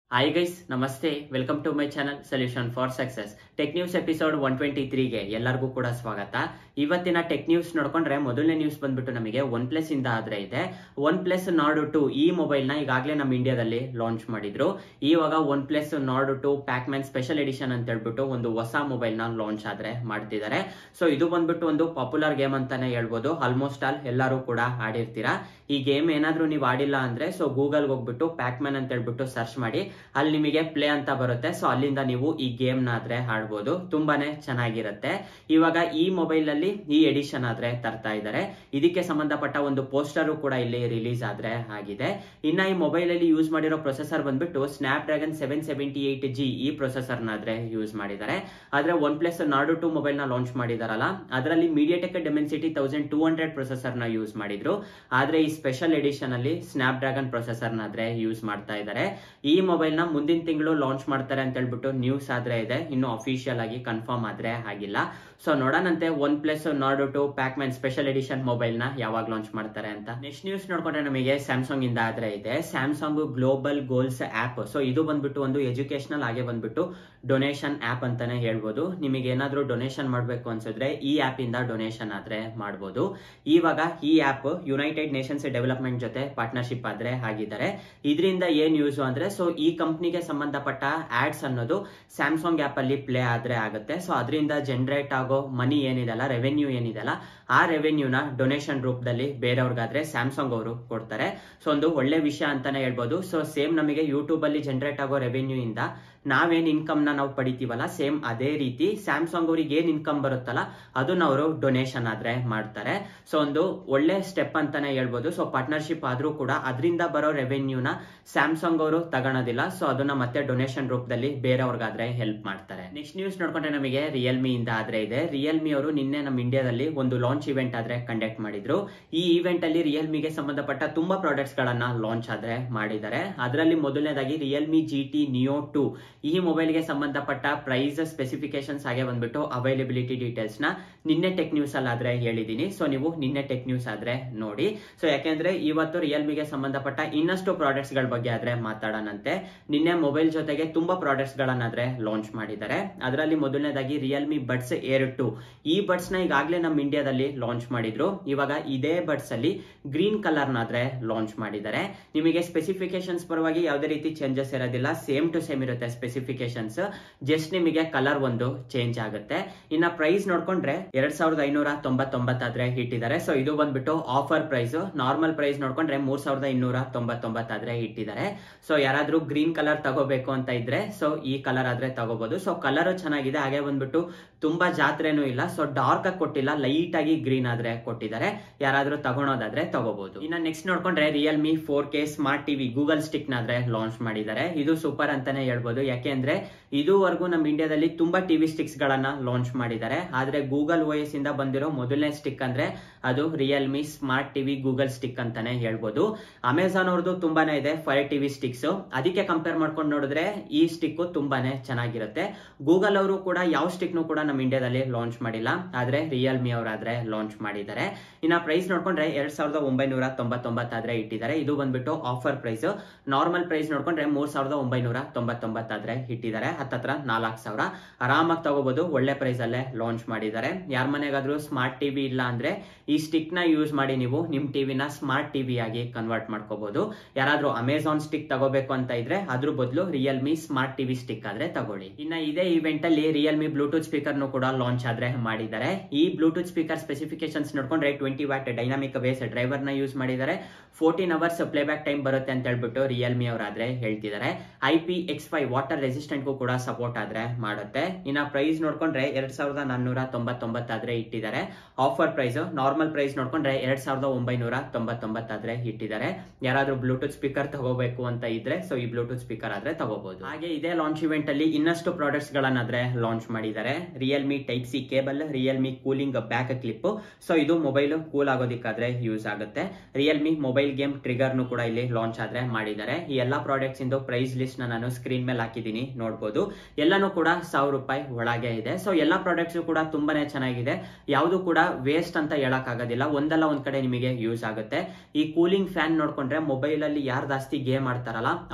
hi guys ನಮಸ್ತೆ welcome to my channel solution for success tech news episode one twenty ತ್ರೀಗೆ ಎಲ್ಲರಿಗೂ ಕೂಡ ಸ್ವಾಗತ ಇವತ್ತಿನ ಟೆಕ್ ನ್ಯೂಸ್ ನೋಡ್ಕೊಂಡ್ರೆ ಮೊದಲನೇ ನ್ಯೂಸ್ ಬಂದ್ಬಿಟ್ಟು ನಮಗೆ ಒನ್ ಪ್ಲಸ್ ಇಂದ ಆದ್ರೆ ಇದೆ ಒನ್ ಪ್ಲಸ್ ನಾರ್ಡ್ ಟು ಈ ಮೊಬೈಲ್ ನ ಈಗಾಗಲೇ ನಮ್ಮ ಇಂಡಿಯಾದಲ್ಲಿ ಲಾಂಚ್ ಮಾಡಿದ್ರು ಇವಾಗ OnePlus Nord two PacMan special edition ಅಂತ ಹೇಳ್ಬಿಟ್ಟು ಒಂದು ಹೊಸ ಮೊಬೈಲ್ ನ ಲಾಂಚ್ ಆದ್ರೆ ಮಾಡ್ತಿದ್ದಾರೆ ಸೊ ಇದು ಬಂದ್ಬಿಟ್ಟು ಒಂದು ಪಾಪ್ಯುಲರ್ ಗೇಮ್ ಅಂತಾನೆ ಹೇಳ್ಬೋದು ಆಲ್ಮೋಸ್ಟ್ ಆಲ್ ಎಲ್ಲರೂ ಕೂಡ ಆಡಿರ್ತೀರಾ ಈ ಗೇಮ್ ಏನಾದ್ರೂ ನೀವು ಆಡಿಲ್ಲ ಅಂದ್ರೆ ಸೊ ಗೂಗಲ್ ಹೋಗ್ಬಿಟ್ಟು ಪ್ಯಾಕ್ ಮ್ಯಾನ್ ಅಂತ ಹೇಳ್ಬಿಟ್ಟು ಸರ್ಚ್ ಮಾಡಿ ಅಲ್ಲಿ ನಿಮಗೆ ಪ್ಲೇ ಅಂತ ಬರುತ್ತೆ ಸೊ ಅಲ್ಲಿಂದ ನೀವು ಈ ಗೇಮ್ ನ ಆದ್ರೆ ಆಡ್ಬೋದು ತುಂಬಾನೇ ಚೆನ್ನಾಗಿರುತ್ತೆ ಇವಾಗ ಈ ಮೊಬೈಲ್ ಅಲ್ಲಿ ಈ ಎಡಿಷನ್ ಆದ್ರೆ ತರ್ತಾ ಇದ್ದಾರೆ ಇದಕ್ಕೆ ಸಂಬಂಧಪಟ್ಟ ಒಂದು ಪೋಸ್ಟರ್ ಕೂಡ ಇಲ್ಲಿ ರಿಲೀಸ್ ಆದ್ರೆ ಆಗಿದೆ ಇನ್ನ ಈ ಮೊಬೈಲ್ ಅಲ್ಲಿ ಯೂಸ್ ಮಾಡಿರೋ ಪ್ರೊಸೆಸರ್ ಬಂದ್ಬಿಟ್ಟು Snapdragon seven seventy eight G ಈ ಪ್ರೊಸೆಸರ್ ಆದ್ರೆ ಯೂಸ್ ಮಾಡಿದ್ದಾರೆ ಆದ್ರೆ OnePlus Nord two mobile ನ ಲಾಂಚ್ ಮಾಡಿದಾರಲ್ಲ ಅದರಲ್ಲಿ MediaTek Dimensity thousand two hundred processor ನ ಯೂಸ್ ಮಾಡಿದ್ರು ಆದ್ರೆ ಈ ಸ್ಪೆಷಲ್ ಎಡಿಷನ್ ಅಲ್ಲಿ ಸ್ನಾಪ್ ಡ್ರ್ಯಾಗನ್ ಪ್ರೊಸೆಸರ್ ನ ಆದ್ರೆ ಯೂಸ್ ಮಾಡ್ತಾ ಇದ್ದಾರೆ ಈ ಮೊಬೈಲ್ ನ ಮುಂದಿನ ತಿಂಗಳು ಲಾಂಚ್ ಮಾಡ್ತಾರೆ ಅಂತ ಹೇಳ್ಬಿಟ್ಟು ನ್ಯೂಸ್ ಆದ್ರೆ ಇದೆ ಇನ್ನು ಅಫಿಷಿಯಲ್ ಆಗಿ ಕನ್ಫರ್ಮ್ ಆದ್ರೆ ಆಗಿಲ್ಲ ಸೊ ನೋಡೋಣಂತೆ OnePlus Nord two PacMan special edition mobile ನ ಯಾವಾಗ ಲಾಂಚ್ ಮಾಡ್ತಾರೆ ಅಂತ ನೆಕ್ಸ್ಟ್ ನ್ಯೂಸ್ ನೋಡ್ಕೊಂಡ್ರೆ ನಮಗೆ ಸ್ಯಾಮ್ಸಂಗ್ ಇಂದ ಆದ್ರೆ ಇದೆ Samsung global goals app so ಇದು ಬಂದ್ಬಿಟ್ಟು ಒಂದು ಎಜುಕೇಶನಲ್ ಹಾಗೆ ಬಂದ್ಬಿಟ್ಟು ಡೊನೇಷನ್ ಆಪ್ ಅಂತಾನೆ ಹೇಳ್ಬೋದು ನಿಮಗೆ ಏನಾದ್ರೂ ಡೊನೇಷನ್ ಮಾಡಬೇಕು ಅನ್ಸಿದ್ರೆ ಈ ಆಪ್ ಇಂದ ಡೊನೇಷನ್ ಆದ್ರೆ ಮಾಡಬಹುದು ಇವಾಗ ಈ ಆಪ್ ಯುನೈಟೆಡ್ ನೇಷನ್ಸ್ ಡೆವಲಪ್ಮೆಂಟ್ ಜೊತೆ ಪಾರ್ಟ್ನರ್ಶಿಪ್ ಆದ್ರೆ ಆಗಿದ್ದಾರೆ ಇದರಿಂದ ಏನ್ ಯೂಸ್ ಅಂದ್ರೆ ಸೊ ಈ ಕಂಪ್ನಿಗೆ ಸಂಬಂಧಪಟ್ಟ ಆಡ್ಸ್ ಅನ್ನೋದು ಸ್ಯಾಮ್ಸಂಗ್ ಆಪ್ ಅಲ್ಲಿ ಪ್ಲೇ ಆದ್ರೆ ಆಗುತ್ತೆ ಸೊ ಅದರಿಂದ ಜನರೇಟ್ ಆಗೋ ಮನಿ ಏನಿದೆಲ್ಲ ರೆವೆನ್ಯೂ ಏನಿದೆಲ್ಲ ಆ ರೆವೆನ್ಯೂನ ಡೊನೇಷನ್ ರೂಪದಲ್ಲಿ ಬೇರೆಯವ್ರಿಗಾದ್ರೆ ಸ್ಯಾಮ್ಸಂಗ್ ಅವರು ಕೊಡ್ತಾರೆ ಸೊ ಒಂದು ಒಳ್ಳೆ ವಿಷಯ ಅಂತಾನೆ ಹೇಳ್ಬೋದು ಸೊ ಸೇಮ್ ನಮಗೆ ಯೂಟ್ಯೂಬ್ ಅಲ್ಲಿ ಜನರೇಟ್ ಆಗೋ ರೆವೆನ್ಯೂ ಇಂದ ನಾವೇನ್ ಇನ್ಕಮ್ ನ ನಾವು ಪಡಿತೀವಲ್ಲ ಸೇಮ್ ಅದೇ ರೀತಿ ಸ್ಯಾಮ್ಸಂಗ್ ಅವ್ರಿಗೆ ಏನ್ ಇನ್ಕಮ್ ಬರುತ್ತಲ್ಲ ಅದನ್ನ ಅವರು ಡೊನೇಷನ್ ಆದ್ರೆ ಮಾಡ್ತಾರೆ ಸೊ ಒಂದು ಒಳ್ಳೆ ಸ್ಟೆಪ್ ಅಂತಾನೆ ಹೇಳ್ಬೋದು ಸೊ ಪಾರ್ಟ್ನರ್ಶಿಪ್ ಆದ್ರೂ ಕೂಡ ಅದರಿಂದ ಬರೋ ರೆವೆನ್ಯೂನ ಸ್ಯಾಮ್ಸಂಗ್ ಅವರು ತಗೊಳೋದಿಲ್ಲ ಸೊ ಅದನ್ನ ಮತ್ತೆ ಡೊನೇಷನ್ ರೂಪದಲ್ಲಿ ಬೇರೆಯವ್ರಿಗಾದ್ರೆ ಹೆಲ್ಪ್ ಮಾಡ್ತಾರೆ ನೆಕ್ಸ್ಟ್ ನ್ಯೂಸ್ ನೋಡ್ಕೊಂಡ್ರೆ ನಮಗೆ ರಿಯಲ್ಮಿ ಇಂದ ಆದ್ರೆ ಇದೆ ರಿಯಲ್ಮಿ ಅವರು ನಿನ್ನೆ ನಮ್ಮ ಇಂಡಿಯಾದಲ್ಲಿ ಒಂದು ಲಾಂಚ್ ಇವೆಂಟ್ ಆದ್ರೆ ಕಂಡಕ್ಟ್ ಮಾಡಿದ್ರು ಈ ಇವೆಂಟ್ ಅಲ್ಲಿ ರಿಯಲ್ಮಿಗೆ ಸಂಬಂಧಪಟ್ಟ ತುಂಬಾ ಪ್ರಾಡಕ್ಟ್ಸ್ ಗಳನ್ನ ಲಾಂಚ್ ಆದ್ರೆ ಮಾಡಿದ್ದಾರೆ ಅದರಲ್ಲಿ ಮೊದಲನೇದಾಗಿ Realme G T Neo two ಈ ಮೊಬೈಲ್ಗೆ ಸಂಬಂಧಪಟ್ಟ ಪ್ರೈಸ್ ಸ್ಪೆಸಿಫಿಕೇಶನ್ಸ್ ಹಾಗೆ ಬಂದ್ಬಿಟ್ಟು ಅವೈಲಬಿಲಿಟಿ ಡೀಟೇಲ್ಸ್ ನ ನಿನ್ನೆ ಟೆಕ್ ನ್ಯೂಸ್ ಅಲ್ಲಿ ಆದ್ರೆ ಹೇಳಿದೀನಿ ಸೊ ನೀವು ನಿನ್ನೆ ಟೆಕ್ ನ್ಯೂಸ್ ಆದ್ರೆ ನೋಡಿ ಸೊ ಯಾಕೆಂದ್ರೆ ಇವತ್ತು ರಿಯಲ್ಮಿಗೆ ಸಂಬಂಧಪಟ್ಟ ಇನ್ನಷ್ಟು ಪ್ರಾಡಕ್ಟ್ಸ್ ಗಳ ಬಗ್ಗೆ ಆದ್ರೆ ಮಾತಾಡೋಣಂತೆ ನಿನ್ನೆ ಮೊಬೈಲ್ ಜೊತೆಗೆ ತುಂಬಾ ಪ್ರಾಡಕ್ಟ್ಸ್ ಗಳನ್ನಾದ್ರೆ ಲಾಂಚ್ ಮಾಡಿದ್ದಾರೆ ಅದರಲ್ಲಿ ಮೊದಲನೇದಾಗಿ ರಿಯಲ್ಮಿ ಬಡ್ಸ್ ಏರ್ ಟು ಈ ಬಡ್ಸ್ ನ ಈಗಾಗಲೇ ನಮ್ಮ ಇಂಡಿಯಾದಲ್ಲಿ ಲಾಂಚ್ ಮಾಡಿದ್ರು ಇವಾಗ ಇದೇ ಬಡ್ಸ್ ಅಲ್ಲಿ ಗ್ರೀನ್ ಕಲರ್ ನಾದ್ರೆ ಲಾಂಚ್ ಮಾಡಿದ್ದಾರೆ ನಿಮಗೆ ಸ್ಪೆಸಿಫಿಕೇಶನ್ಸ್ ಪರವಾಗಿ ಯಾವುದೇ ರೀತಿ ಚೇಂಜಸ್ ಇರೋದಿಲ್ಲ ಸೇಮ್ ಟು ಸೇಮ್ ಇರುತ್ತೆ ಸ್ಪೆಸಿಫಿಕೇಶನ್ಸ್ ಜಸ್ಟ್ ನಿಮಗೆ ಕಲರ್ ಒಂದು ಚೇಂಜ್ ಆಗುತ್ತೆ ಇನ್ನ ಪ್ರೈಸ್ ನೋಡ್ಕೊಂಡ್ರೆ ಎರಡ್ ಸಾವಿರದ ಐನೂರ ತೊಂಬತ್ತೊಂಬತ್ತಾದ್ರೆ ಇಟ್ಟಿದ್ದಾರೆ ಸೊ ಇದು ಬಂದ್ಬಿಟ್ಟು ಆಫರ್ ಪ್ರೈಸ್ ನಾರ್ಮಲ್ ಪ್ರೈಸ್ ನೋಡ್ಕೊಂಡ್ರೆ ಮೂರ್ ಸಾವಿರದ ಇನ್ನೂರ ತೊಂಬತ್ತೊಂಬತ್ತಾದ್ರೆ ಇಟ್ಟಿದ್ದಾರೆ ಸೊ ಯಾರಾದ್ರೂ ಗ್ರೀನ್ ಕಲರ್ ತಗೋಬೇಕು ಅಂತ ಇದ್ರೆ ಸೊ ಈ ಕಲರ್ ಆದ್ರೆ ತಗೋಬಹುದು ಸೊ ಕಲರ್ ಚೆನ್ನಾಗಿದೆ ಹಾಗೆ ಬಂದ್ಬಿಟ್ಟು ತುಂಬಾ ಜಾತ್ರೆನೂ ಇಲ್ಲ ಸೊ ಡಾರ್ಕ್ ಆಗಿ ಕೊಟ್ಟಿಲ್ಲ ಲೈಟ್ ಆಗಿ ಗ್ರೀನ್ ಆದ್ರೆ ಕೊಟ್ಟಿದ್ದಾರೆ ಯಾರಾದ್ರೂ ತಗೊಳೋದಾದ್ರೆ ತಗೋಬಹುದು ಇನ್ನ ನೆಕ್ಸ್ಟ್ ನೋಡ್ಕೊಂಡ್ರೆ Realme four K smart TV Google stick ನಾದ್ರೆ ಲಾಂಚ್ ಮಾಡಿದ್ದಾರೆ ಇದು ಸೂಪರ್ ಅಂತಾನೆ ಹೇಳ್ಬೋದು ಯಾಕೆಂದ್ರೆ ಇದುವರೆಗೂ ನಮ್ಮ ಇಂಡಿಯಾದಲ್ಲಿ ತುಂಬಾ ಟಿವಿ ಸ್ಟಿಕ್ಸ್ ಗಳನ್ನ ಲಾಂಚ್ ಮಾಡಿದ್ದಾರೆ ಆದ್ರೆ ಗೂಗಲ್ ಓಎಸ್ ಇಂದ ಬಂದಿರೋ ಮೊದಲನೇ ಸ್ಟಿಕ್ ಅಂದ್ರೆ ಅದು Realme smart TV Google stick ಅಂತಾನೆ ಹೇಳ್ಬೋದು ಅಮೆಝಾನ್ ಅವ್ರದ್ದು ತುಂಬಾನೇ ಇದೆ ಫೈರ್ ಟಿವಿ ಸ್ಟಿಕ್ಸ್ ಅದಕ್ಕೆ ಕಂಪೇರ್ ಮಾಡ್ಕೊಂಡು ನೋಡಿದ್ರೆ ಈ ಸ್ಟಿಕ್ ತುಂಬಾನೇ ಚೆನ್ನಾಗಿರುತ್ತೆ ಗೂಗಲ್ ಅವರು ಕೂಡ ಯಾವ ಸ್ಟಿಕ್ ನು ಕೂಡ ನಮ್ಮ ಇಂಡಿಯಾದಲ್ಲಿ ಲಾಂಚ್ ಮಾಡಿಲ್ಲ ಆದ್ರೆ ರಿಯಲ್ಮಿ ಅವರಾದ್ರೆ ಲಾಂಚ್ ಮಾಡಿದ್ದಾರೆ ಇನ್ನ ಪ್ರೈಸ್ ನೋಡ್ಕೊಂಡ್ರೆ ಎರಡ್ ಸಾವಿರದ ಒಂಬೈನೂರ ತೊಂಬತ್ತೊಂಬತ್ತಾದ್ರೆ ಇಟ್ಟಿದ್ದಾರೆ ಇದು ಬಂದ್ಬಿಟ್ಟು ಆಫರ್ ಪ್ರೈಸ್ ನಾರ್ಮಲ್ ಪ್ರೈಸ್ ನೋಡ್ಕೊಂಡ್ರೆ ಮೂರ್ ಸಾವಿರದ ಒಂಬೈನೂರ ತೊಂಬತ್ತೊಂಬತ್ತಾದ್ರೆ ಇಟ್ಟಿದ್ದಾರೆ ಹತ್ತತ್ರ ನಾಲ್ಕು ಸಾವಿರ ಆರಾಮಾಗಿ ತಗೋಬಹುದು ಒಳ್ಳೆ ಪ್ರೈಸ್ ಅಲ್ಲೇ ಲಾಂಚ್ ಮಾಡಿದ್ದಾರೆ ಯಾರ ಮನೆಗಾದ್ರೂ ಸ್ಮಾರ್ಟ್ ಟಿವಿ ಇಲ್ಲ ಅಂದ್ರೆ ಈ ಸ್ಟಿಕ್ ನ ಯೂಸ್ ಮಾಡಿ ನೀವು ನಿಮ್ ಟಿವಿನ ಸ್ಮಾರ್ಟ್ ಟಿವಿ ಆಗಿ ಕನ್ವರ್ಟ್ ಮಾಡ್ಕೋಬಹುದು ಯಾರಾದ್ರೂ ಅಮೆಝಾನ್ ಸ್ಟಿಕ್ ತಗೋಬೇಕು ಅಂತ ಇದ್ರೆ ಅದ್ರ ಬದಲು ರಿಯಲ್ಮಿ ಸ್ಮಾರ್ಟ್ ಟಿವಿ ಸ್ಟಿಕ್ ಆದ್ರೆ ತಗೊಳ್ಳಿ ಇನ್ನ ಇದೇ ಇವೆಂಟ್ ಅಲ್ಲಿ ರಿಯಲ್ಮಿ ಬ್ಲೂಟೂತ್ ಸ್ಪೀಕರ್ ಕೂಡ ಲಾಂಚ್ ಆದ್ರೆ ಮಾಡಿದ್ದಾರೆ ಈ ಬ್ಲೂಟೂತ್ ಸ್ಪೀಕರ್ ಸ್ಪೆಸಿಫಿಕೇಶನ್ಸ್ ನೋಡ್ಕೊಂಡ್ರೆ twenty watt dynamic bass driver ನ ಯೂಸ್ ಮಾಡಿದ್ದಾರೆ fourteen hours playback time ಬರುತ್ತೆ ಅಂತ ಹೇಳ್ಬಿಟ್ಟು ರಿಯಲ್ಮಿ ಅವರಾದ್ರೆ ಹೇಳ್ತಿದ್ದಾರೆ I P X five water resistant ಕೂಡ ಸಪೋರ್ಟ್ ಆದ್ರೆ ಮಾಡುತ್ತೆ ಇನ್ನ ಪ್ರೈಸ್ ನೋಡ್ಕೊಂಡ್ರೆ ಎರಡ್ ಸಾವಿರದ ನಾನ್ನೂರ ತೊಂಬತ್ತೊಂಬತ್ತಾದ್ರೆ ಇಟ್ಟಿದ್ದಾರೆ ಆಫರ್ ಪ್ರೈಸ್ ನಾರ್ಮಲ್ ಪ್ರೈಸ್ ನೋಡ್ಕೊಂಡ್ರೆ ಎರಡ್ ಸಾವಿರದ ಒಂಬೈನೂರ ತೊಂಬತ್ತೊಂಬತ್ತಾದ್ರೆ ಇಟ್ಟಿದ್ದಾರೆ ಯಾರಾದ್ರೂ ಬ್ಲೂಟೂತ್ ಸ್ಪೀಕರ್ ತಗೋಬೇಕು ಅಂತ ಇದ್ರೆ ಸೊ ಈ ಬ್ಲೂಟೂತ್ ಸ್ಪೀಕರ್ ಆದ್ರೆ ತಗೋಬಹುದು ಹಾಗೆ ಇದೇ ಲಾಂಚ್ ಇವೆಂಟ್ ಅಲ್ಲಿ ಇನ್ನಷ್ಟು ಪ್ರಾಡಕ್ಟ್ಸ್ ಗಳನ್ನಾದ್ರೆ ಲಾಂಚ್ ಮಾಡಿದ್ದಾರೆ Realme type C cable Realme cooling back clip so ಇದು ಮೊಬೈಲ್ ಕೂಲ್ ಆಗೋದಿಕ್ಕಾದ್ರೆ ಯೂಸ್ ಆಗುತ್ತೆ ರಿಯಲ್ಮಿ ಮೊಬೈಲ್ ಗೇಮ್ ಟ್ರಿಗರ್ ನು ಕೂಡ ಇಲ್ಲಿ ಲಾಂಚ್ ಆದ್ರೆ ಮಾಡಿದ್ದಾರೆ ಈ ಎಲ್ಲಾ ಪ್ರಾಡಕ್ಟ್ಸ್ ಇಂದು ಪ್ರೈಸ್ ಲಿಸ್ಟ್ ನ ನಾನು ಸ್ಕ್ರೀನ್ ಮೇಲೆ ಹಾಕಿದ್ದೀನಿ ನೋಡಬಹುದು ಎಲ್ಲಾನು ಕೂಡ ಸಾವಿರ ರೂಪಾಯಿ ಒಳಗೆ ಇದೆ ಸೊ ಎಲ್ಲಾ ಪ್ರಾಡಕ್ಟ್ಸ್ ಕೂಡ ತುಂಬಾನೇ ಚೆನ್ನಾಗಿದೆ ಯಾವುದು ಕೂಡ ವೇಸ್ಟ್ ಅಂತ ಹೇಳಕ್ ಆಗೋದಿಲ್ಲ ಒಂದಲ್ಲ ಒಂದ್ ಕಡೆ ನಿಮಗೆ ಯೂಸ್ ಆಗುತ್ತೆ ಈ ಕೂಲಿಂಗ್ ಫ್ಯಾನ್ ನೋಡ್ಕೊಂಡ್ರೆ ಮೊಬೈಲ್ ಅಲ್ಲಿ ಯಾರು ಜಾಸ್ತಿ ಗೇಮ್ ಆಡ್ತಾರಲ್ಲ ಅವರಿಗೆ ಈ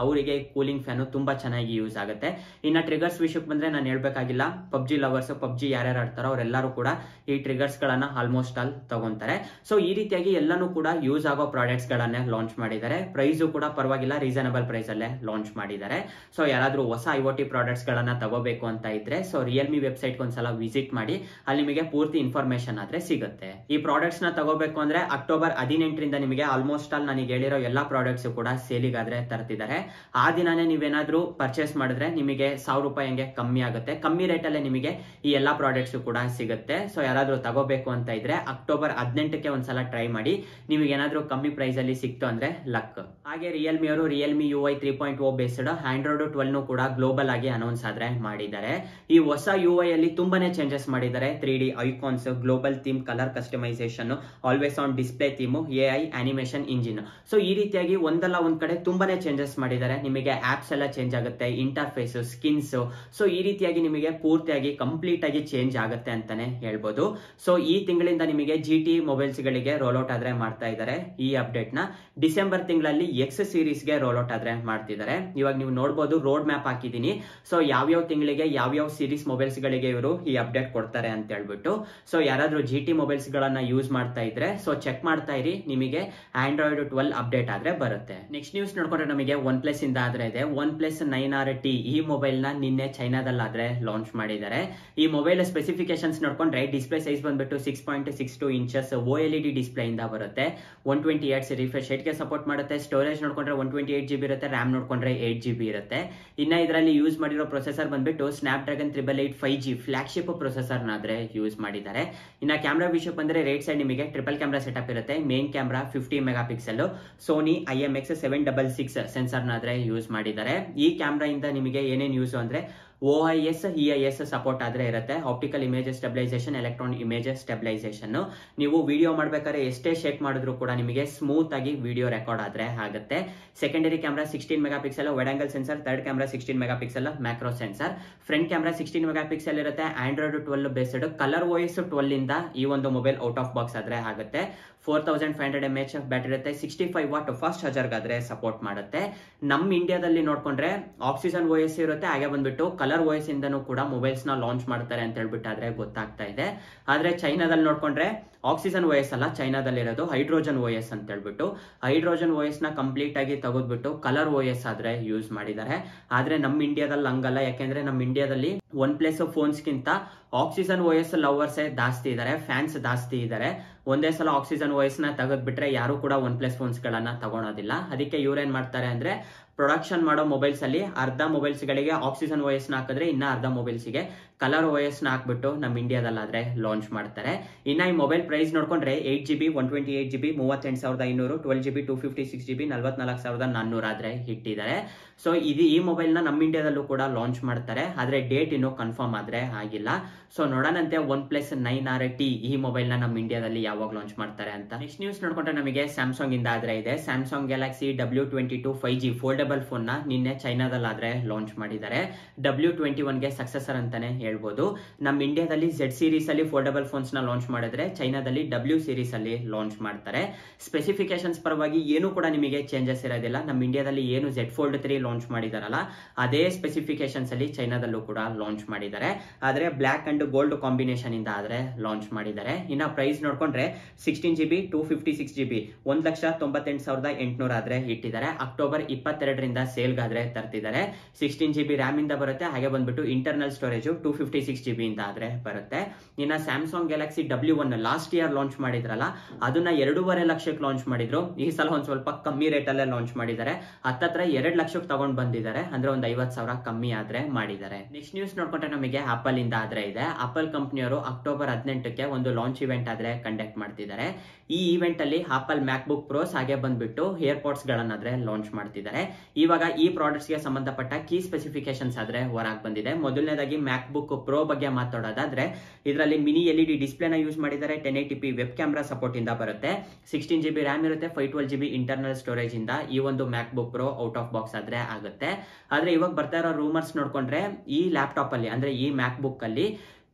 ಕೂಲಿಂಗ್ ಫ್ಯಾನು ತುಂಬಾ ಚೆನ್ನಾಗಿ ಯೂಸ್ ಆಗುತ್ತೆ ಇನ್ನ ಟ್ರಿಗರ್ಸ್ ವಿಷಯಕ್ಕೆ ಬಂದ್ರೆ ನಾನು ಹೇಳ್ಬೇಕಾಗಿಲ್ಲ ಪಬ್ಜಿ ಲವರ್ಸ್ ಪಬ್ಜಿ ಯಾರ್ಯಾರು ಆಡ್ತಾರೋ ಅವರೆಲ್ಲರೂ ಕೂಡ ಈ ಟ್ರಿಗರ್ಸ್ ಗಳನ್ನ ಆಲ್ಮೋಸ್ಟ್ ಆಲ್ ತಗೊಂತಾರೆ ಸೊ ಈ ರೀತಿಯಾಗಿ ಎಲ್ಲಾನು ಕೂಡ ಯೂಸ್ ಆಗೋ ಪ್ರಾಡಕ್ಟ್ಸ್ ಗಳನ್ನೇ ಲಾಂಚ್ ಮಾಡಿದ್ದಾರೆ ಪ್ರೈಸು ಕೂಡ ಪರವಾಗಿಲ್ಲ ರೀಸನಬಲ್ ಪ್ರೈಸ್ ಅಲ್ಲೇ ಲಾಂಚ್ ಮಾಡಿದ್ದಾರೆ ಸೊ ಯಾರಾದ್ರೂ ಹೊಸ ಐ ಒ ಟಿ ಪ್ರಾಡಕ್ಟ್ಸ್ ಗಳನ್ನ ತಗೋಬೇಕು ಅಂತ ಇದ್ರೆ ಸೊ ರಿಯಲ್ಮಿ ವೆಬ್ಸೈಟ್ ಒಂದ್ಸಲ ವಿಸಿಟ್ ಮಾಡಿ ಅಲ್ಲಿ ನಿಮಗೆ ಪೂರ್ತಿ ಇನ್ಫಾರ್ಮೇಶನ್ ಆದ್ರೆ ಸಿಗುತ್ತೆ ಈ ಪ್ರಾಡಕ್ಟ್ಸ್ ನ ತಗೋಬೇಕು ಅಂದ್ರೆ ಅಕ್ಟೋಬರ್ ಹದಿನೆಂಟರಿಂದ ನಿಮಗೆ ಆಲ್ಮೋಸ್ಟ್ ಆಲ್ ನನಗೆ ಹೇಳಿರೋ ಎಲ್ಲಾ ಪ್ರಾಡಕ್ಟ್ಸ್ ಕೂಡ ಸೇಲಿಗಾದ್ರೆ ತರ್ತಿದ್ದಾರೆ ಆ ದಿನಾನೇ ನೀವೇನಾದ್ರೂ ಪರ್ಚೇಸ್ ಮಾಡಿದ್ರೆ ನಿಮಗೆ ಸಾವಿರ ರೂಪಾಯಿ ಹಂಗೆ ಕಮ್ಮಿ ಆಗುತ್ತೆ ಕಮ್ಮಿ ರೇಟ್ ಅಲ್ಲೇ ನಿಮಗೆ ಈ ಎಲ್ಲಾ ಪ್ರಾಡಕ್ಟ್ಸ್ ಕೂಡ ಸಿಗುತ್ತೆ ಸೊ ಯಾರಾದ್ರೂ ತಗೋಬೇಕು ಅಂತ ಇದ್ರೆ ಅಕ್ಟೋಬರ್ ಹದಿನೆಂಟಕ್ಕೆ ಒಂದ್ಸಲ ಟ್ರೈ ಮಾಡಿ ನಿಮಗೆ ಏನಾದ್ರೂ ಕಮ್ಮಿ ಪ್ರೈಸ್ ಅಲ್ಲಿ ಸಿಕ್ತು ಅಂದ್ರೆ ಲಕ್ ಹಾಗೆ ರಿಯಲ್ಮಿ ಅವರು Realme U I three point O based Android twelve ಕೂಡ ಗ್ಲೋಬಲ್ ಆಗಿ ಅನೌನ್ಸ್ ಆದ್ರೆ ಮಾಡಿದ್ದಾರೆ ಈ ಹೊಸ ಯು ಐ ಅಲ್ಲಿ ತುಂಬಾನೇ ಚೇಂಜಸ್ ಮಾಡಿದ್ದಾರೆ three D icons global theme colour customisation always on display theme A I animation engine so ಈ ರೀತಿಯಾಗಿ ಒಂದಲ್ಲ ಒಂದ್ ಕಡೆ ತುಂಬಾನೇ ಚೇಂಜಸ್ ಮಾಡಿದ್ದಾರೆ ನಿಮಗೆ ಆಪ್ಸ್ ಎಲ್ಲ ಚೇಂಜ್ ಆಗುತ್ತೆ ಇಂಟರ್ಫೇಸ್ ಸ್ಕಿನ್ಸ್ ಸೊ ಈ ರೀತಿಯಾಗಿ ನಿಮಗೆ ಪೂರ್ತಿಯಾಗಿ ಕಂಪ್ಲೀಟ್ ಆಗಿ ಚೇಂಜ್ ಆಗುತ್ತೆ ಅಂತಾನೆ ಹೇಳ್ಬೋದು ಸೊ ಈ ತಿಂಗಳಿಂದ ನಿಮಗೆ ಜಿ ಟಿ ಮೊಬೈಲ್ಸ್ ಗಳಿಗೆ ರೋಲ್ಔಟ್ ಆದ್ರೆ ಮಾಡ್ತಾ ಇದ್ದಾರೆ ಈ ಅಪ್ಡೇಟ್ ನ ಡಿಸೆಂಬರ್ ತಿಂಗಳಲ್ಲಿ ಎಕ್ಸ್ ಸೀರೀಸ್ ಗೆ ರೋಲ್ಔಟ್ ಆದ್ರೆ ಮಾಡ್ತಿದ್ದಾರೆ ಇವಾಗ ನೀವು ನೋಡಬಹುದು ರೋಡ್ ಮ್ಯಾಪ್ ಹಾಕಿದೀನಿ ಸೊ ಯಾವ್ಯಾವ ತಿಂಗಳಿಗೆ ಯಾವ್ಯಾವ ಸೀರೀಸ್ ಮೊಬೈಲ್ಸ್ ಗಳಿಗೆ ಇವರು ಈ ಅಪ್ಡೇಟ್ ಕೊಡ್ತಾರೆ ಅಂತ ಹೇಳ್ಬಿಟ್ಟು ಸೊ ಯಾರಾದ್ರೂ ಜಿ ಟಿ ಮೊಬೈಲ್ಸ್ ಗಳನ್ನ ಯೂಸ್ ಮಾಡ್ತಾ ಇದ್ರೆ ಸೊ ಚೆಕ್ ಮಾಡ್ತಾ ಇರಿ ನಿಮಗೆ ಆಂಡ್ರಾಯ್ಡ್ ಟ್ವೆಲ್ ಅಪ್ಡೇಟ್ ಆದ್ರೆ ಬರುತ್ತೆ ನೆಕ್ಸ್ಟ್ ನ್ಯೂಸ್ ನೋಡ್ಕೊಂಡ್ರೆ ನಮಗೆ ಒನ್ ಪ್ಲಸ್ ಇಂದ ಆದ್ರೆ ಇದೆ OnePlus nine R T ಈ ಮೊಬೈಲ್ ನ ನಿನ್ನೆ ಚೈನಾದಲ್ಲಾದ್ರೆ ಲಾಂಚ್ ಮಾಡಿದ್ದಾರೆ ಈ ಮೊಬೈಲ್ ಸ್ಪೆಸಿಫಿಕೇಶನ್ಸ್ ನೋಡ್ಕೊಂಡ್ರೆ ಡಿಸ್ಪ್ಲೇ ಸೈಜ್ ಬಂದ್ಬಿಟ್ಟು six point six two inches O L E D display ಇಂದ ಬರುತ್ತೆ ಒನ್ ಟ್ವೆಂಟಿ ಏಟ್ ರಿಫ್ರೆಶ್ ಗೆ ಸಪೋರ್ಟ್ ಮಾಡುತ್ತೆ ಸ್ಟೋರೇಜ್ ನೋಡ್ಕೊಂಡ್ರೆ one twenty eight G B ಇರುತ್ತೆ ರ್ಯಾಮ್ ನೋಡ್ಕೊಂಡ್ರೆ ಏಟ್ ಜಿ ಬಿ ಇರುತ್ತೆ ಇನ್ನ ಇದರಲ್ಲಿ ಯೂಸ್ ಮಾಡಿರೋ ಪ್ರೊಸೆಸರ್ ಬಂದ್ಬಿಟ್ಟು Snapdragon triple eight five G flagship processor ನಾದ್ರೆ use ಮಾಡಿದ್ದಾರೆ ಇನ್ನ ಕ್ಯಾಮ್ರಾ ವಿಷಯ ಬಂದ್ರೆ ರೈಟ್ ಸೈಡ್ ನಿಮಗೆ ಟ್ರಿಪಲ್ ಕ್ಯಾಮ್ರಾ ಸೆಟಪ್ ಇರುತ್ತೆ main camera fifty megapixel Sony I M X seven double six sensor ನಾದ್ರೆ ಯೂಸ್ ಮಾಡಿದ್ದಾರೆ ಈ ಕ್ಯಾಮ್ರಾ ಇಂದ ನಿಮಗೆ ಏನೇನು ಯೂಸ್ ಅಂದ್ರೆ O I S E I S support ಆದ್ರೆ ಇರುತ್ತೆ optical image stabilisation electronic image stabilisation ನೀವು ವಿಡಿಯೋ ಮಾಡ್ಬೇಕಾದ್ರೆ ಎಷ್ಟೇ ಶೇಕ್ ಮಾಡಿದ್ರು ಕೂಡ ನಿಮಗೆ ಸ್ಮೂತ್ ಆಗಿ ವಿಡಿಯೋ ರೆಕಾರ್ಡ್ ಆದ್ರೆ ಆಗುತ್ತೆ secondary camera sixteen megapixel wide angle sensor third camera sixteen megapixel macro sensor front camera sixteen megapixel ಇರುತ್ತೆ Android twelve based colour voice twelve ಇಂದ ಈ ಒಂದು ಮೊಬೈಲ್ ಔಟ್ ಆಫ್ ಬಾಕ್ಸ್ ಆದ್ರೆ ಆಗುತ್ತೆ four thousand five hundred M H battery ಇರುತ್ತೆ sixty five watt fast ಚಾರ್ಜರ್ಗಾದ್ರೆ support ಮಾಡುತ್ತೆ ನಮ್ಮ ಇಂಡಿಯಾದಲ್ಲಿ ನೋಡ್ಕೊಂಡ್ರೆ ಆಕ್ಸಿಜನ್ ಓಎಸ್ ಇರುತ್ತೆ ಹಾಗೆ ಬಂದ್ಬಿಟ್ಟು ಕಲರ್ ಓಎಸ್ ಇಂದನೂ ಕೂಡ ಮೊಬೈಲ್ಸ್ ನ ಲಾಂಚ್ ಮಾಡ್ತಾರೆ ಅಂತ ಹೇಳ್ಬಿಟ್ಟು ಆದ್ರೆ ಗೊತ್ತಾಗ್ತಾ ಇದೆ ಆದ್ರೆ ಚೈನಾದಲ್ಲಿ ನೋಡ್ಕೊಂಡ್ರೆ ಆಕ್ಸಿಜನ್ ಓಎಸ್ ಅಲ್ಲ ಚೈನಾದಲ್ಲಿ ಇರೋದು ಹೈಡ್ರೋಜನ್ ಓಎಸ್ ಅಂತ ಹೇಳ್ಬಿಟ್ಟು ಹೈಡ್ರೋಜನ್ ಓಎಸ್ ನ ಕಂಪ್ಲೀಟ್ ಆಗಿ ತೆಗೆದ್ಬಿಟ್ಟು ಕಲರ್ ಓಎಸ್ ಆದ್ರೆ ಯೂಸ್ ಮಾಡಿದ್ದಾರೆ ಆದ್ರೆ ನಮ್ಮ ಇಂಡಿಯಾದಲ್ಲಿ ಹಂಗಲ್ಲ ಯಾಕೆಂದ್ರೆ ನಮ್ಮ ಇಂಡಿಯಾದಲ್ಲಿ ಒನ್ ಪ್ಲಸ್ ಫೋನ್ಸ್ಗಿಂತ ಆಕ್ಸಿಜನ್ ಓಎಸ್ ಲವರ್ಸ್ ಜಾಸ್ತಿ ಇದ್ದಾರೆ ಫ್ಯಾನ್ಸ್ ಜಾಸ್ತಿ ಇದ್ದಾರೆ ಒಂದೇ ಸಲ ಆಕ್ಸಿಜನ್ ವಾಯ್ಸ್ ನ ತೆಗೆದ್ಬಿಟ್ರೆ ಯಾರು ಕೂಡ ಒನ್ ಪ್ಲಸ್ ಫೋನ್ಸ್ ಗಳನ್ನ ತಗೊಳೋದಿಲ್ಲ ಅದಕ್ಕೆ ಇವ್ರೇನ್ ಮಾಡ್ತಾರೆ ಅಂದ್ರೆ ಪ್ರೊಡಕ್ಷನ್ ಮಾಡೋ ಮೊಬೈಲ್ಸ್ ಅಲ್ಲಿ ಅರ್ಧ ಮೊಬೈಲ್ಸ್ ಗಳಿಗೆ ಆಕ್ಸಿಜನ್ ಓಎಸ್ ನ ಹಾಕಿದ್ರೆ ಇನ್ನ ಅರ್ಧ ಮೊಬೈಲ್ಸ್ ಗೆ ಕಲರ್ ಓಎಸ್ ನ ಹಾಕ್ಬಿಟ್ಟು ನಮ್ಮ ಇಂಡಿಯಾದಲ್ಲಾದ್ರೆ ಲಾಂಚ್ ಮಾಡ್ತಾರೆ ಇನ್ನ ಈ ಮೊಬೈಲ್ ಪ್ರೈಸ್ ನೋಡ್ಕೊಂಡ್ರೆ eight G B one twenty eight G B ಮೂವತ್ತೆಂಟು ಸಾವಿರದ ಐನೂರು twelve G B two fifty six G B ನಲ್ವತ್ನಾಲ್ಕು ಸಾವಿರದ ನಾನ್ನೂರು ಆದ್ರೆ ಇಟ್ಟಿದ್ದಾರೆ ಸೊ ಇದು ಈ ಮೊಬೈಲ್ ನ ನಮ್ಮ ಇಂಡಿಯಾದಲ್ಲೂ ಕೂಡ ಲಾಂಚ್ ಮಾಡ್ತಾರೆ ಆದ್ರೆ ಡೇಟ್ ಇನ್ನೂ ಕನ್ಫರ್ಮ್ ಆದ್ರೆ ಆಗಿಲ್ಲ ಸೊ ನೋಡೋಣಂತೆ OnePlus nine R T ಈ ಮೊಬೈಲ್ ನ ನಮ್ಮ ಇಂಡಿಯಾದಲ್ಲಿ ಯಾವಾಗ ಲಾಂಚ್ ಮಾಡ್ತಾರೆ ಅಂತ ನೆಕ್ಸ್ಟ್ ನ್ಯೂಸ್ ನೋಡ್ಕೊಂಡ್ರೆ ನಮಗೆ ಸ್ಯಾಮ್ಸಂಗ್ ಇಂದ ಆದ್ರೆ ಇದೆ Samsung Galaxy W twenty two five G foldable phone ನ ನಿನ್ನೆ ಚೈನಾದಲ್ಲಾದ್ರೆ ಲಾಂಚ್ ಮಾಡಿದ್ದಾರೆ ಡಬ್ಲ್ಯೂ ಟ್ವೆಂಟಿ ಒನ್ ಗೆ ಸಕ್ಸಸರ್ ಅಂತಾನೆ ಹೇಳ್ಬೋದು ನಮ್ಮ ಇಂಡಿಯಾದಲ್ಲಿ ಜೆಡ್ ಸೀರೀಸ್ ಅಲ್ಲಿ ಫೋಲ್ಡಬಲ್ ಫೋನ್ಸ್ ನ ಲಾಂಚ್ ಮಾಡಿದ್ರೆ ಚೈನಾದಲ್ಲಿ ಡಬ್ಲ್ಯೂ ಸೀರೀಸ್ ಅಲ್ಲಿ ಲಾಂಚ್ ಮಾಡ್ತಾರೆ ಸ್ಪೆಸಿಫಿಕೇಶನ್ಸ್ ಪರವಾಗಿ ಏನು ಕೂಡ ನಿಮಗೆ ಚೇಂಜಸ್ ಇರೋದಿಲ್ಲ ನಮ್ಮ ಇಂಡಿಯಾದಲ್ಲಿ ಏನು ಜೆಡ್ ಫೋಲ್ಡ್ ತ್ರೀ ಲಾಂಚ್ ಮಾಡಿದಾರಲ್ಲ ಅದೇ ಸ್ಪೆಸಿಫಿಕೇಶನ್ಸ್ ಅಲ್ಲಿ ಚೈನಾದಲ್ಲೂ ಕೂಡ ಲಾಂಚ್ ಮಾಡಿದ್ದಾರೆ ಆದ್ರೆ ಬ್ಲಾಕ್ ಅಂಡ್ ಗೋಲ್ಡ್ ಕಾಂಬಿನೇಷನ್ ಇಂದ ಆದ್ರೆ ಲಾಂಚ್ ಮಾಡಿದ್ದಾರೆ ಇನ್ನ ಪ್ರೈಸ್ ನೋಡ್ಕೊಂಡ್ರೆ sixteen G B two fifty six G B ಒಂದ್ ಲಕ್ಷ ತೊಂಬತ್ತೆಂಟು ಸಾವಿರದ ಎಂಟುನೂರ ಆದ್ರೆ ಇಟ್ಟಿದ್ದಾರೆ ಅಕ್ಟೋಬರ್ ಇಪ್ಪತ್ತೆರಡರಿಂದ ಸೇಲ್ಗಾದ್ರೆ ತರ್ತಿದ್ದಾರೆ ಸಿಕ್ಸ್ಟೀನ್ ಜಿ ಬಿ ರ್ಯಾಮ್ ಇಂದ ಬರುತ್ತೆ ಹಾಗೆ ಬಂದ್ಬಿಟ್ಟು internal storage two fifty six G B ಇಂದ ಆದ್ರೆ ಬರುತ್ತೆ ಇನ್ನ Samsung Galaxy W one last year launch ಮಾಡಿದ್ರಲ್ಲ ಅದನ್ನ ಎರಡೂವರೆ ಲಕ್ಷಕ್ಕೆ ಲಾಂಚ್ ಮಾಡಿದ್ರು ಈ ಸಲ ಒಂದ್ ಸ್ವಲ್ಪ ಕಮ್ಮಿ ರೇಟ್ ಅಲ್ಲೇ ಲಾಂಚ್ ಮಾಡಿದ್ದಾರೆ ಹತ್ತತ್ರ ಎರಡ್ ಲಕ್ಷಕ್ಕೆ ತಗೊಂಡ್ ಬಂದಿದ್ದಾರೆ ಅಂದ್ರೆ ಒಂದ್ ಐವತ್ ಸಾವಿರ ಕಮ್ಮಿ ಆದ್ರೆ ಮಾಡಿದ್ದಾರೆ ನೆಕ್ಸ್ಟ್ ನ್ಯೂಸ್ ನೋಡ್ಕೊಂಡ್ರೆ ನಮಗೆ ಆಪಲ್ ಇಂದ ಆದ್ರೆ ಇದೆ ಆಪಲ್ ಕಂಪ್ನಿಯವರು ಅಕ್ಟೋಬರ್ ಹದಿನೆಂಟಕ್ಕೆ ಒಂದು ಲಾಂಚ್ ಇವೆಂಟ್ ಆದ್ರೆ ಕಂಡಕ್ಟ್ ಮಾಡ್ತಿದ್ದಾರೆ ಈ ಇವೆಂಟ್ ಅಲ್ಲಿ ಆಪಲ್ ಮ್ಯಾಕ್ ಬುಕ್ ಪ್ರೋಸ್ ಹಾಗೆ ಬಂದ್ಬಿಟ್ಟು ಏರ್ಪೋರ್ಟ್ಸ್ ಗಳನ್ನಾದ್ರೆ ಲಾಂಚ್ ಮಾಡ್ತಿದ್ದಾರೆ ಇವಾಗ ಈ ಪ್ರಾಡಕ್ಟ್ಸ್ ಗೆ ಸಂಬಂಧಪಟ್ಟ ಕೀ ಸ್ಪೆಸಿಫಿಕೇಶನ್ಸ್ ಆದ್ರೆ ಹೊರಗೆ ಬಂದಿದೆ ಮೊದಲನೇದಾಗಿ ಮ್ಯಾಕ್ ಬುಕ್ ಪ್ರೋ ಬಗ್ಗೆ ಮಾತಾಡೋದಾದ್ರೆ ಇದರಲ್ಲಿ ಮಿನಿ ಎಲ್ ಇ ಡಿ ಡಿಸ್ಪ್ಲೇನ ಯೂಸ್ ಮಾಡಿದ್ದಾರೆ ten eighty P web camera support ಇಂದ ಬರುತ್ತೆ ಸಿಕ್ಸ್ಟೀನ್ ಜಿ ಬಿ ರ್ಯಾಮ್ ಇರುತ್ತೆ five twelve G B internal storage ಇಂದ ಈ ಒಂದು MacBook Pro out of box ಆದ್ರೆ ಆಗುತ್ತೆ ಆದ್ರೆ ಇವಾಗ ಬರ್ತಾ ಇರೋ ರೂಮರ್ಸ್ ನೋಡ್ಕೊಂಡ್ರೆ ಈ ಲ್ಯಾಪ್ಟಾಪ್ ಅಲ್ಲಿ ಅಂದ್ರೆ ಈ ಮ್ಯಾಕ್ ಬುಕ್ ಅಲ್ಲಿ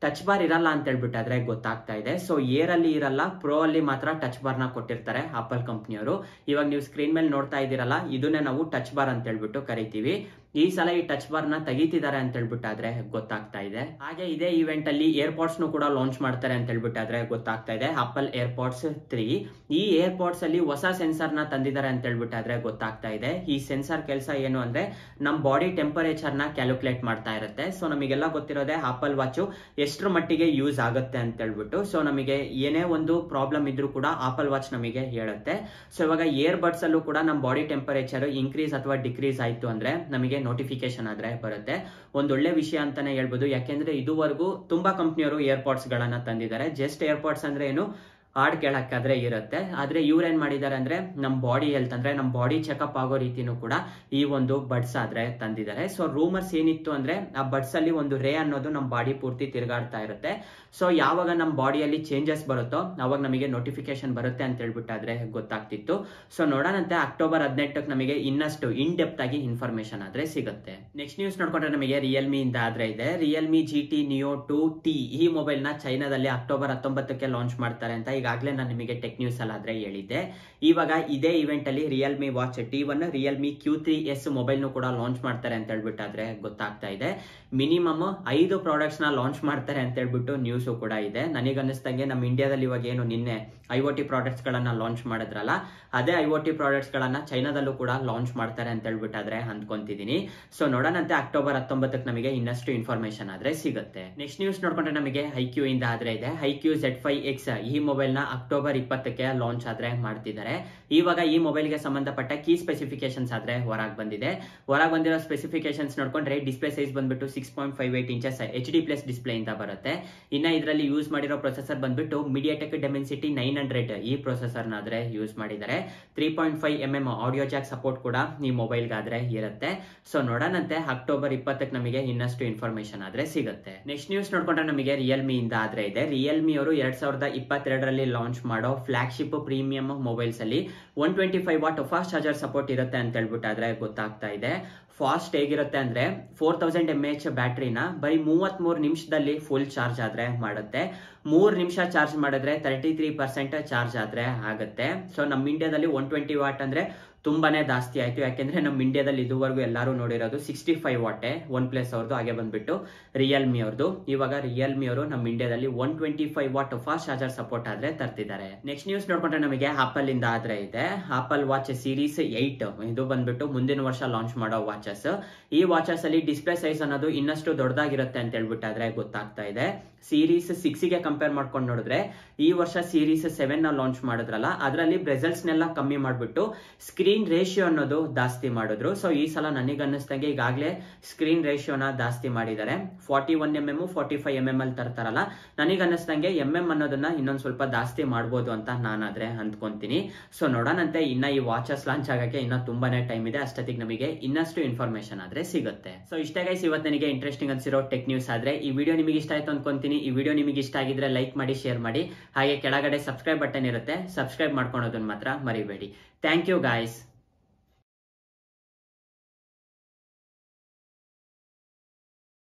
ಟಚ್ ಬಾರ್ ಇರಲ್ಲ ಅಂತ ಹೇಳ್ಬಿಟ್ಟಾದ್ರೆ ಗೊತ್ತಾಗ್ತಾ ಇದೆ ಸೊ ಏರ್ ಅಲ್ಲಿ ಇರಲ್ಲ ಪ್ರೋ ಅಲ್ಲಿ ಮಾತ್ರ ಟಚ್ ಬಾರ್ ನ ಕೊಟ್ಟಿರ್ತಾರೆ ಆಪಲ್ ಕಂಪ್ನಿಯವರು ಇವಾಗ ನೀವು ಸ್ಕ್ರೀನ್ ಮೇಲೆ ನೋಡ್ತಾ ಇದ್ದೀರಲ್ಲ ಇದನ್ನೇ ನಾವು ಟಚ್ ಬಾರ್ ಅಂತ ಹೇಳ್ಬಿಟ್ಟು ಕರಿತೀವಿ ಈ ಸಲ ಈ ಟಚ್ ಬಾರ್ ನ ತೆಗಿತಿದ್ದಾರೆ ಅಂತ ಹೇಳ್ಬಿಟ್ಟಾದ್ರೆ ಗೊತ್ತಾಗ್ತಾ ಇದೆ ಹಾಗೆ ಇದೇ ಇವೆಂಟ್ ಅಲ್ಲಿ ಏರ್ಪಾಡ್ಸ್ ನು ಕೂಡ ಲಾಂಚ್ ಮಾಡ್ತಾರೆ ಅಂತ ಹೇಳ್ಬಿಟ್ಟಾದ್ರೆ ಗೊತ್ತಾಗ್ತಾ ಇದೆ ಆಪಲ್ ಏರ್ಪಾಡ್ಸ್ ತ್ರೀ ಈ ಏರ್ಪಾಡ್ಸ್ ಅಲ್ಲಿ ಹೊಸ ಸೆನ್ಸರ್ ನ ತಂದಿದ್ದಾರೆ ಅಂತ ಹೇಳ್ಬಿಟ್ಟಾದ್ರೆ ಗೊತ್ತಾಗ್ತಾ ಇದೆ ಈ ಸೆನ್ಸರ್ ಕೆಲಸ ಏನು ಅಂದ್ರೆ ನಮ್ ಬಾಡಿ ಟೆಂಪರೇಚರ್ ನ ಕ್ಯಾಲ್ಕುಲೇಟ್ ಮಾಡ್ತಾ ಇರುತ್ತೆ ಸೊ ನಮಗೆಲ್ಲ ಗೊತ್ತಿರೋದೇ ಆಪಲ್ ವಾಚ್ ಎಷ್ಟರ ಮಟ್ಟಿಗೆ ಯೂಸ್ ಆಗುತ್ತೆ ಅಂತ ಹೇಳ್ಬಿಟ್ಟು ಸೊ ನಮಗೆ ಏನೇ ಒಂದು ಪ್ರಾಬ್ಲಮ್ ಇದ್ರೂ ಕೂಡ ಆಪಲ್ ವಾಚ್ ನಮಗೆ ಹೇಳುತ್ತೆ ಸೊ ಇವಾಗ ಇಯರ್ ಬಡ್ಸ್ ಅಲ್ಲೂ ಕೂಡ ನಮ್ಮ ಬಾಡಿ ಟೆಂಪರೇಚರ್ ಇನ್ಕ್ರೀಸ್ ಅಥವಾ ಡಿಕ್ರೀಸ್ ಆಯ್ತು ಅಂದ್ರೆ ನಮಗೆ ನೋಟಿಫಿಕೇಶನ್ ಆದ್ರೆ ಬರುತ್ತೆ ಒಂದೊಳ್ಳೆ ವಿಷಯ ಅಂತಾನೆ ಹೇಳ್ಬೋದು ಯಾಕೆಂದ್ರೆ ಇದುವರೆಗೂ ತುಂಬಾ ಕಂಪ್ನಿಯವರು ಏರ್ಪಾಡ್ಸ್ ಗಳನ್ನ ತಂದಿದ್ದಾರೆ ಜಸ್ಟ್ ಏರ್ಪಾಡ್ಸ್ ಅಂದ್ರೆ ಏನು ಹಾಡ್ ಕೇಳಕ್ಕಾದ್ರೆ ಇರುತ್ತೆ ಆದ್ರೆ ಇವ್ರು ಏನ್ ಮಾಡಿದ್ದಾರೆ ಅಂದ್ರೆ ನಮ್ಮ ಬಾಡಿ ಹೆಲ್ತ್ ಅಂದ್ರೆ ನಮ್ಮ ಬಾಡಿ ಚೆಕಪ್ ಆಗೋ ರೀತಿನೂ ಕೂಡ ಈ ಒಂದು ಬಡ್ಸ್ ಆದ್ರೆ ತಂದಿದ್ದಾರೆ ಸೊ ರೂಮರ್ಸ್ ಏನಿತ್ತು ಅಂದ್ರೆ ಆ ಬಡ್ಸ್ ಅಲ್ಲಿ ಒಂದು ರೇ ಅನ್ನೋದು ನಮ್ಮ ಬಾಡಿ ಪೂರ್ತಿ ತಿರುಗಾಡ್ತಾ ಇರುತ್ತೆ ಸೊ ಯಾವಾಗ ನಮ್ಮ ಬಾಡಿಯಲ್ಲಿ ಚೇಂಜಸ್ ಬರುತ್ತೋ ಅವಾಗ ನಮಗೆ ನೋಟಿಫಿಕೇಶನ್ ಬರುತ್ತೆ ಅಂತ ಹೇಳ್ಬಿಟ್ಟಾದ್ರೆ ಗೊತ್ತಾಗ್ತಿತ್ತು ಸೊ ನೋಡೋಣಂತೆ ಅಕ್ಟೋಬರ್ ಹದಿನೆಂಟಕ್ಕೆ ನಮಗೆ ಇನ್ನಷ್ಟು ಇನ್ ಡೆಪ್ತ್ ಆಗಿ ಇನ್ಫಾರ್ಮೇಶನ್ ಆದ್ರೆ ಸಿಗುತ್ತೆ ನೆಕ್ಸ್ಟ್ ನ್ಯೂಸ್ ನೋಡ್ಕೊಂಡ್ರೆ ನಮಗೆ ರಿಯಲ್ಮಿ ಇಂದ ಆದ್ರೆ ಇದೆ Realme G T Neo two T ಈ ಮೊಬೈಲ್ ನ ಚೈನಾದಲ್ಲಿ ಅಕ್ಟೋಬರ್ ಹತ್ತೊಂಬತ್ತಕ್ಕೆ ಲಾಂಚ್ ಮಾಡ್ತಾರೆ ಅಂತ ಈಗಾಗಲೇ ನಾನು ನಿಮಗೆ ಟೆಕ್ ನ್ಯೂಸ್ ಅಲ್ಲಿ ಆದ್ರೆ ಹೇಳಿದ್ದೆ ಇವಾಗ ಇದೇ ಇವೆಂಟ್ ಅಲ್ಲಿ Realme watch T one Realme Q three S mobile ನು ಕೂಡ ಲಾಂಚ್ ಮಾಡ್ತಾರೆ ಅಂತ ಹೇಳ್ಬಿಟ್ಟಾದ್ರೆ ಗೊತ್ತಾಗ್ತಾ ಇದೆ ಮಿನಿಮಮ್ ಐದು ಪ್ರಾಡಕ್ಟ್ಸ್ ನ ಲಾಂಚ್ ಮಾಡ್ತಾರೆ ಅಂತ ಹೇಳ್ಬಿಟ್ಟು ನ್ಯೂಸ್ ಕೂಡ ಇದೆ ನನಗೆ ಅನ್ನಿಸ್ದಂಗೆ ನಮ್ಮ ಇಂಡಿಯಾದಲ್ಲಿ ಇವಾಗ ಏನು ನಿನ್ನೆ ಐ ಒ ಟಿ ಪ್ರಾಡಕ್ಟ್ಸ್ ಗಳನ್ನ ಲಾಂಚ್ ಮಾಡಿದ್ರಲ್ಲ ಅದೇ ಐ ಒ ಟಿ ಪ್ರಾಡಕ್ಟ್ಸ್ ಗಳನ್ನ ಚೈನಾದಲ್ಲೂ ಕೂಡ ಲಾಂಚ್ ಮಾಡ್ತಾರೆ ಅಂತ ಹೇಳ್ಬಿಟ್ಟಾದ್ರೆ ಅಂದ್ಕೊಂತಿದ್ದೀನಿ ಸೊ ನೋಡೋಣಂತೆ ಅಕ್ಟೋಬರ್ ಹತ್ತೊಂಬತ್ತಕ್ಕೆ ನಮಗೆ ಇನ್ನಷ್ಟು ಇನ್ಫಾರ್ಮೇಶನ್ ಆದ್ರೆ ಸಿಗುತ್ತೆ ನೆಕ್ಸ್ಟ್ ನ್ಯೂಸ್ ನೋಡ್ಕೊಂಡ್ರೆ ನಮಗೆ ಹೈಕ್ಯೂ ಇಂದ ಆದ್ರೆ ಇದೆ ಹೈಕ್ಯೂ ಜೆಡ್ ಫೈವ್ ಎಕ್ಸ್ ಈ ಮೊಬೈಲ್ ನ ಅಕ್ಟೋಬರ್ ಇಪ್ಪತ್ತಕ್ಕೆ ಲಾಂಚ್ ಆದ್ರೆ ಮಾಡ್ತಿದ್ದಾರೆ ಇವಾಗ ಈ ಮೊಬೈಲ್ ಗೆ ಸಂಬಂಧಪಟ್ಟ ಕೀ ಸ್ಪೆಸಿಫಿಕೇಶನ್ಸ್ ಆದ್ರೆ ಹೊರಗೆ ಬಂದಿದೆ ಹೊರಗೆ ಬಂದಿರೋ ಸ್ಪೆಸಿಫಿಕೇಶನ್ಸ್ ನೋಡ್ಕೊಂಡ್ರೆ ಡಿಸ್ಪ್ಲೇ ಸೈಜ್ ಬಂದ್ಬಿಟ್ಟು six point five eight inches H D plus display ಇಂದ ಬರುತ್ತೆ ಇನ್ನ ಇದರಲ್ಲಿ ಯೂಸ್ ಮಾಡಿರೋ ಪ್ರೊಸೆಸರ್ ಬಂದ್ಬಿಟ್ಟು ಮೀಡಿಯಾಟೆಕ್ ಡೆಮೆನ್ಸಿಟಿ ನೈನ್ ಹಂಡ್ರೆಡ್ ಈ ಪ್ರೊಸೆಸರ್ ಆದ್ರೆ ಯೂಸ್ ಮಾಡಿದ್ದಾರೆ three point five M M audio jack support ಕೂಡ ಈ ಮೊಬೈಲ್ ಗಾದ್ರೆ ಇರುತ್ತೆ ಸೊ ನೋಡೋಣಂತೆ ಅಕ್ಟೋಬರ್ ಇಪ್ಪತ್ತಕ್ಕೆ ನಮಗೆ ಇನ್ನಷ್ಟು ಇನ್ಫಾರ್ಮೇಶನ್ ಆದ್ರೆ ಸಿಗುತ್ತೆ ನೆಕ್ಸ್ಟ್ ನ್ಯೂಸ್ ನೋಡ್ಕೊಂಡ್ರೆ ನಮಗೆ ರಿಯಲ್ಮಿ ಇಂದ ಆದ್ರೆ ಇದೆ ರಿಯಲ್ಮಿ ಅವರು ಎರಡ್ ಸಾವಿರದ ಇಪ್ಪತ್ತೆರಡರಲ್ಲಿ ಲಾಂಚ್ ಮಾಡೋ ಫ್ಲಾಗ್ಶಿಪ್ ಪ್ರೀಮಿಯಂ ಮೊಬೈಲ್ಸ್ ಅಲ್ಲಿ one twenty five watt fast charger support ಇರುತ್ತೆ ಅಂತ ಹೇಳ್ಬಿಟ್ಟಾದ್ರೆ ಗೊತ್ತಾಗ್ತಾ ಇದೆ ಫಾಸ್ಟ್ ಹೇಗಿರುತ್ತೆ ಅಂದ್ರೆ ಫೋರ್ ತೌಸಂಡ್ ಎಮ್ ಎಚ್ ಬ್ಯಾಟ್ರಿನ ಬರೀ ಮೂವತ್ತ್ ಮೂರು ನಿಮಿಷದಲ್ಲಿ ಫುಲ್ ಚಾರ್ಜ್ ಆದ್ರೆ ಮಾಡುತ್ತೆ ಮೂರ್ ನಿಮಿಷ ಚಾರ್ಜ್ ಮಾಡಿದ್ರೆ ತರ್ಟಿ ತ್ರೀ ಪರ್ಸೆಂಟ್ ಚಾರ್ಜ್ ಆದ್ರೆ ಆಗುತ್ತೆ ಸೊ ನಮ್ಮ ಇಂಡಿಯಾದಲ್ಲಿ ಒನ್ ಟ್ವೆಂಟಿ ವಾಟ್ ಅಂದ್ರೆ ತುಂಬಾನೇ ಜಾಸ್ತಿ ಆಯ್ತು ಯಾಕೆಂದ್ರೆ ನಮ್ಮ ಇಂಡಿಯಾದಲ್ಲಿ ಇದುವರೆಗೂ ಎಲ್ಲರೂ ನೋಡಿರೋದು ಸಿಕ್ಸ್ಟಿ ಫೈವ್ ವಾಟೆ ಒನ್ ಪ್ಲಸ್ ಅವ್ರದ್ದು ಹಾಗೆ ಬಂದ್ಬಿಟ್ಟು ರಿಯಲ್ಮಿ ಅವ್ರದ್ದು ಇವಾಗ ರಿಯಲ್ಮಿ ಅವರು ನಮ್ಮ ಇಂಡಿಯಾದಲ್ಲಿ one twenty five watt fast charger support ಆದ್ರೆ ತರ್ತಿದ್ದಾರೆ ನೆಕ್ಸ್ಟ್ ನ್ಯೂಸ್ ನೋಡ್ಕೊಂಡ್ರೆ ನಮಗೆ ಆಪಲ್ ಇಂದ ಆದ್ರೆ ಇದೆ ಆಪಲ್ ವಾಚ್ ಸೀರೀಸ್ ಏಟ್ ಇದು ಬಂದ್ಬಿಟ್ಟು ಮುಂದಿನ ವರ್ಷ ಲಾಂಚ್ ಮಾಡೋ ವಾಚಸ್ ಈ ವಾಚಸ್ ಅಲ್ಲಿ ಡಿಸ್ಪ್ಲೇ ಸೈಜ್ ಅನ್ನೋದು ಇನ್ನಷ್ಟು ದೊಡ್ಡದಾಗಿರುತ್ತೆ ಅಂತ ಹೇಳ್ಬಿಟ್ಟಾದ್ರೆ ಗೊತ್ತಾಗ್ತಾ ಇದೆ ಸೀರೀಸ್ ಸಿಕ್ಸ್ ಗೆ ಕಂಪೇರ್ ಮಾಡ್ಕೊಂಡು ನೋಡಿದ್ರೆ ಈ ವರ್ಷ ಸೀರೀಸ್ ಸೆವೆನ್ ನ ಲಾಂಚ್ ಮಾಡಿದ್ರಲ್ಲ ಅದರಲ್ಲಿ ಬ್ರೆಸಲ್ಸ್ ನೆಲ್ಲ ಕಮ್ಮಿ ಮಾಡ್ಬಿಟ್ಟು ಸ್ಕ್ರೀನ್ ರೇಷಿಯೋ ಅನ್ನೋದು ಜಾಸ್ತಿ ಮಾಡಿದ್ರು ಸೊ ಈ ಸಲ ನನಗೆ ಅನ್ನಿಸ್ದಂಗೆ ಈಗಾಗಲೇ ಸ್ಕ್ರೀನ್ ರೇಷಿಯೋನ ಜಾಸ್ತಿ ಮಾಡಿದ್ದಾರೆ forty one M M forty five M M ಅಲ್ಲಿ ತರ್ತಾರಲ್ಲ ನನಗೆ ಅನ್ನಿಸ್ದಂಗೆ ಎಂ ಎಂ ಅನ್ನೋದನ್ನ ಇನ್ನೊಂದು ಸ್ವಲ್ಪ ಜಾಸ್ತಿ ಮಾಡ್ಬೋದು ಅಂತ ನಾನಾದ್ರೆ ಅಂದ್ಕೊಂತೀನಿ ಸೊ ನೋಡೋಣಂತೆ ಇನ್ನ ಈ ವಾಚಸ್ ಲಾಂಚ್ ಆಗಕ್ಕೆ ಇನ್ನ ತುಂಬಾನೇ ಟೈಮ್ ಇದೆ ಅಷ್ಟೊತ್ತಿಗೆ ನಮಗೆ ಇನ್ನಷ್ಟು ಇನ್ಫಾರ್ಮೇಶನ್ ಆದ್ರೆ ಸಿಗುತ್ತೆ ಸೊ ಇಷ್ಟೇ ಗೈಸ್ ಇವತ್ತು ನನಗೆ ಇಂಟ್ರೆಸ್ಟಿಂಗ್ ಅನ್ಸಿರೋ ಟೆಕ್ ನ್ಯೂಸ್ ಆದ್ರೆ ಈ ವಿಡಿಯೋ ನಿಮಗೆ ಇಷ್ಟ ಆಯ್ತು ಅನ್ಕೊಂತೀನಿ ಈ ವಿಡಿಯೋ ನಿಮಗೆ ಇಷ್ಟ ಆಗಿದ್ರೆ ಲೈಕ್ ಮಾಡಿ ಶೇರ್ ಮಾಡಿ ಹಾಗೆ ಕೆಳಗಡೆ ಸಬ್ಸ್ಕ್ರೈಬ್ ಬಟನ್ ಇರುತ್ತೆ ಸಬ್ಸ್ಕ್ರೈಬ್ ಮಾಡ್ಕೊಳೋದನ್ನ ಮಾತ್ರ ಮರಿಬೇಡಿ ಥ್ಯಾಂಕ್ ಯು ಗಾಯ್ಸ್